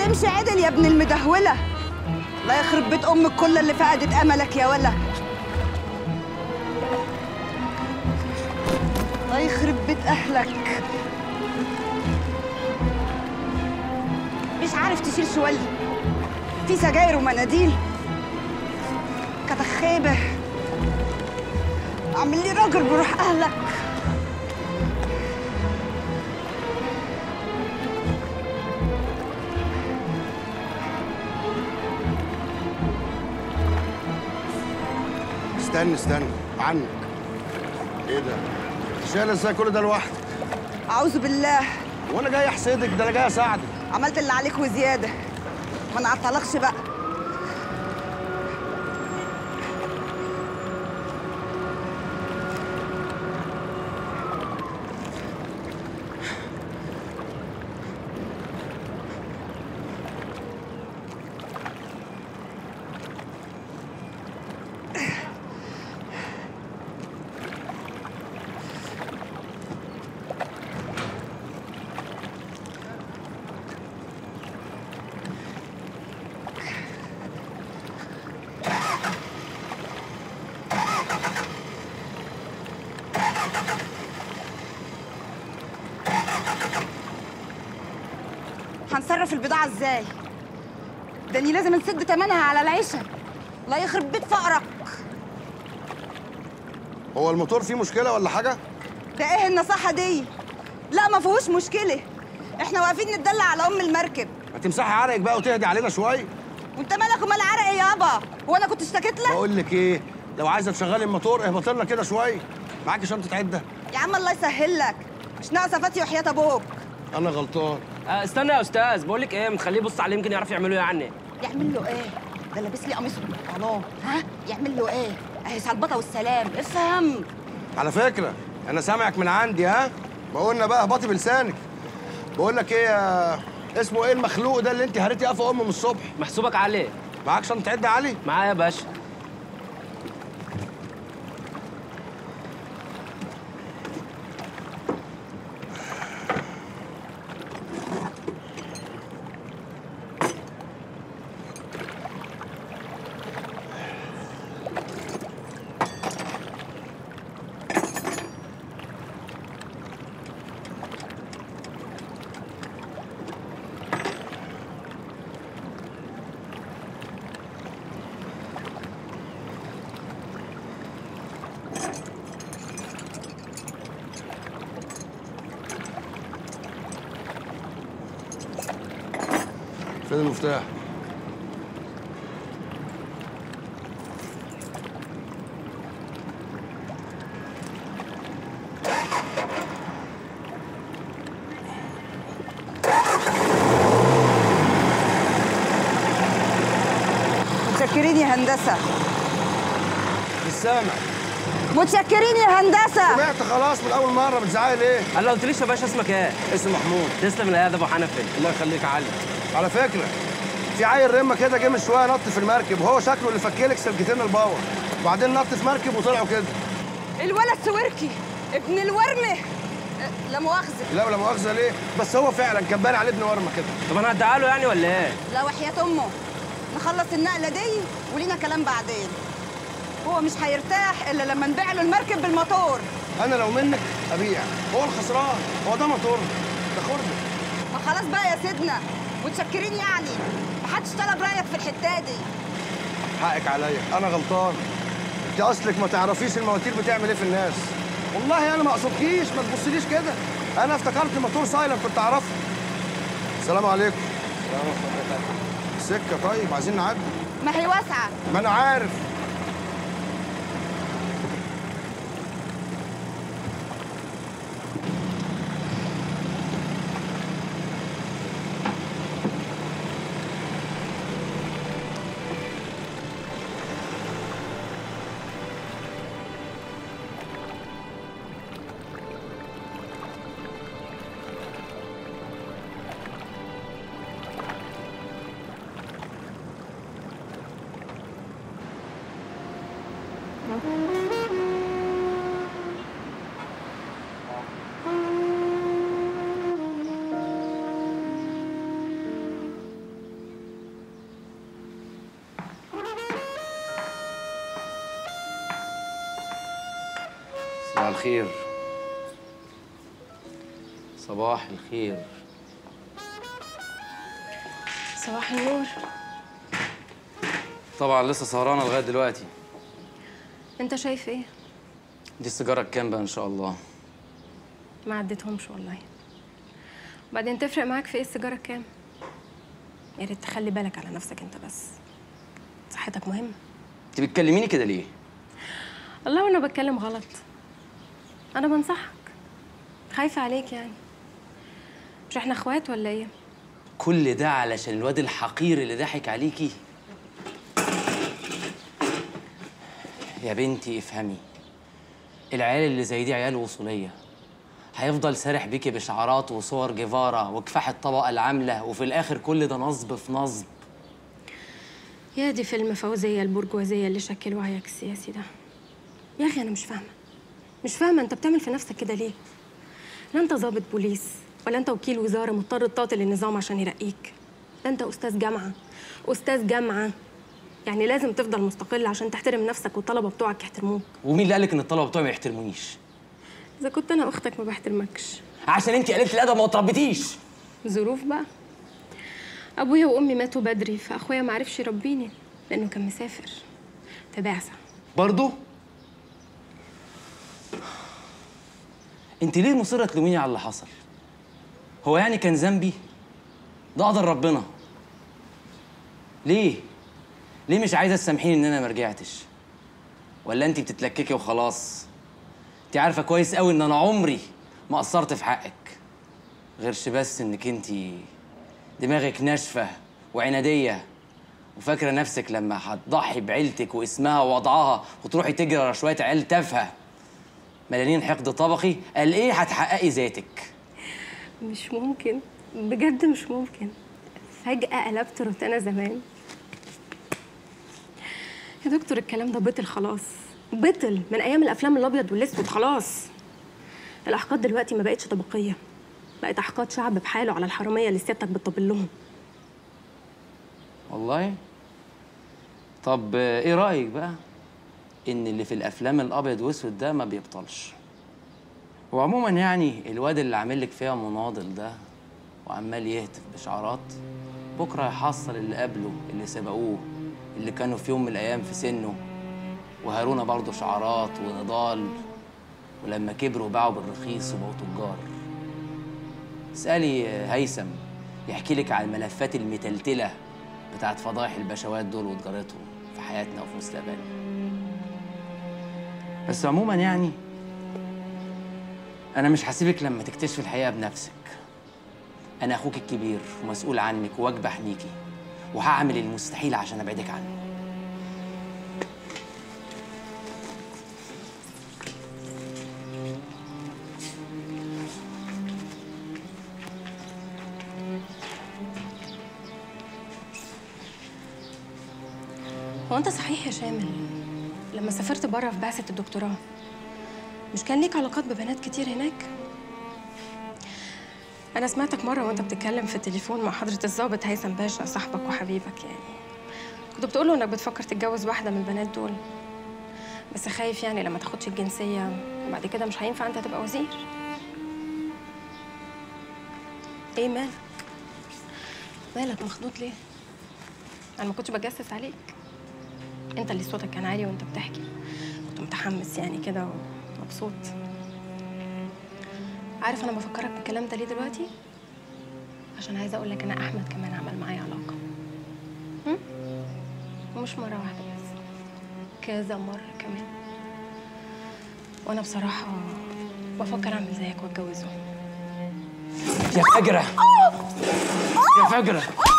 امشي عدل يا ابن المدهوله الله يخرب بيت امك كل اللي فقدت املك يا ولا الله يخرب بيت اهلك مش عارف تشيل شوال في سجاير ومناديل كتخيبه اعمل لي راجل بروح اهلك استنى استنى عنك ايه ده؟ شايل ازاي كل ده لوحدك؟ اعوذ بالله وانا جاي احسدك ده انا جاي اساعدك عملت اللي عليك وزياده ما نعطلكش بقى هنصرف البضاعة ازاي؟ داني لازم نسد تمنها على العيشة الله يخرب بيت فقرك هو الموتور فيه مشكله ولا حاجه؟ ده ايه النصيحة دي؟ لا ما فيهوش مشكلة احنا واقفين نتدلع على ام المركب ما تمسحي عرقك بقى وتهدي علينا شويه وانت مالك ومال عرق يابا هو انا كنت اشتكيت لك؟ بقول لك ايه لو عايزه تشغلي الموتور اهبط لنا كده شويه معاكي شنطه عده يا عم الله يسهل لك مش ناقصة فاتي وحياة ابوك انا غلطان آه، استنى يا استاذ بقول لك ايه متخليه يبص عليه يمكن يعرف يعملوا ايه عني يعمل له ايه؟ ده لابس لي قميص وبنطلون ها؟ يعمل له ايه؟ اهي سلبطة والسلام افهم على فكره انا سامعك من عندي ها بقولنا بقى اهبطي بلسانك بقول لك ايه يا- اسمه ايه المخلوق ده اللي انت هريتي قفا امه من الصبح محسوبك عليه معاك شنطه عده علي معايا يا باشا فين المفتاح متشكرين يا هندسة مش سامع متشكرين يا هندسة سمعت خلاص من اول مره بتزعقي ليه قال له قلتليش يا باشا اسمك ايه اسمي محمود تسلم العياده ابو حنفي الله يخليك يا علي على فكره في عيل رمه كده جه من شويه نط في المركب وهو شكله اللي فكلك سلكتين الباور وبعدين نط في مركب وطلعوا كده الولد سويركي ابن الورمة أه، لا مؤاخذة لا ولا مؤاخذه ليه بس هو فعلا كان باين عليه ابن ورمه كده طب انا هديها له يعني ولا ايه لا وحياة أمه نخلص النقلة دي ولينا كلام بعدين هو مش هيرتاح إلا لما نبيع له المركب بالموتور انا لو منك ابيع هو الخسران هو ده موتور ده خرده ما خلاص بقى يا سيدنا متشكرين يعني محدش طلب رأيك في الحتة دي حقك عليا انا غلطان انت اصلك ما تعرفيش المواتير بتعمل ايه في الناس والله انا ما اقصدكيش ما تبصليش كده انا افتكرت موتور سايلنت كنت اعرفه السلام عليكم السلام عليكم سكه طيب عايزين نعدي ما هي واسعة ما انا عارف الخير صباح الخير صباح النور طبعا لسه سهرانه لغايه دلوقتي انت شايف ايه دي السيجاره الكام بقى ان شاء الله ما عديتهمش والله وبعدين تفرق معاك في ايه السيجاره كام يا ريت تخلي بالك على نفسك انت بس صحتك مهمه انت بتكلميني كده ليه الله وانا بتكلم غلط انا بنصحك خايفه عليك يعني مش احنا اخوات ولا ايه كل ده علشان الواد الحقير اللي ضحك عليكي يا بنتي افهمي العيال اللي زي دي عيال وصولية هيفضل سارح بيكي بشعارات وصور جيفارا وكفاح الطبقة العاملة وفي الآخر كل ده نصب في نصب يا دي فيلم فوزيه البرجوازيه اللي شكل وعيك السياسي ده يا اخي انا مش فاهمه مش فاهمه انت بتعمل في نفسك كده ليه لا انت ضابط بوليس ولا انت وكيل وزاره مضطر تقاتل النظام عشان يرقيك لا انت استاذ جامعه استاذ جامعه يعني لازم تفضل مستقل عشان تحترم نفسك والطلبه بتوعك يحترموك ومين اللي قالك إن الطلبة بتوعي ما يحترمونيش؟ اذا كنت انا اختك ما بحترمكش عشان أنت قليلة الأدب ما تربيتيش ظروف بقى ابويا وامي ماتوا بدري فاخويا ما عرفش يربيني لانه كان مسافر في بعثه برضو؟ انت ليه مصرة تلوميني على اللي حصل؟ هو يعني كان ذنبي؟ ده قدر ربنا ليه؟ ليه مش عايزة تسامحيني ان انا ما رجعتش؟ ولا انت بتتلككي وخلاص؟ انت عارفة كويس قوي ان انا عمري ما قصرت في حقك غيرش بس انك انت دماغك ناشفة وعنادية وفاكرة نفسك لما هتضحي بعيلتك واسمها ووضعها وتروحي تجري ورا شوية عيال تافهة مليانين حقد طبقي قال ايه هتحققي ذاتك مش ممكن بجد مش ممكن فجأة قلبت روتانا زمان يا دكتور الكلام ده بطل خلاص بطل من أيام الأفلام الأبيض والأسود خلاص الأحقاد دلوقتي ما بقتش طبقية بقت أحقاد شعب بحاله على الحرامية اللي سيادتك بتطبل لهم والله طب آه، ايه رأيك بقى ان اللي في الافلام الابيض واسود ده ما بيبطلش وعموما يعني الواد اللي عامل لك فيها مناضل ده وعمال يهتف بشعارات بكره هيحصل اللي قبله اللي سبقوه اللي كانوا في يوم من الايام في سنه وهارونا برضه شعارات ونضال ولما كبروا باعوا بالرخيص وبقوا تجار اسألي هيثم يحكي لك على الملفات المتلتلة بتاعت فضايح البشوات دول وتجارتهم في حياتنا وفي مستقبلنا بس عموما يعني أنا مش هسيبك لما تكتشفي الحقيقة بنفسك أنا أخوك الكبير ومسؤول عنك وواجب أحميكي وهعمل المستحيل عشان أبعدك عنه هو أنت صحيح يا شامل لما سافرت بره في بعثة الدكتوراه مش كان ليك علاقات ببنات كتير هناك؟ أنا سمعتك مرة وأنت بتتكلم في التليفون مع حضرة الضابط هيثم باشا صاحبك وحبيبك يعني كنت بتقوله إنك بتفكر تتجوز واحدة من البنات دول بس خايف يعني لما تاخدش الجنسية وبعد كده مش هينفع أنت تبقى وزير إيه مالك؟ مالك مخضوض ليه؟ أنا ما كنتش بجسس عليك انت اللي صوتك كان عالي وانت بتحكي كنت متحمس يعني كده ومبسوط عارف انا بفكرك بالكلام ده ليه دلوقتي عشان عايزه اقول لك ان احمد كمان عمل معايا علاقه هم؟ ومش مره واحده بس كذا مره كمان وانا بصراحه بفكر اعمل زيك واتجوزه يا فجرة يا فجرة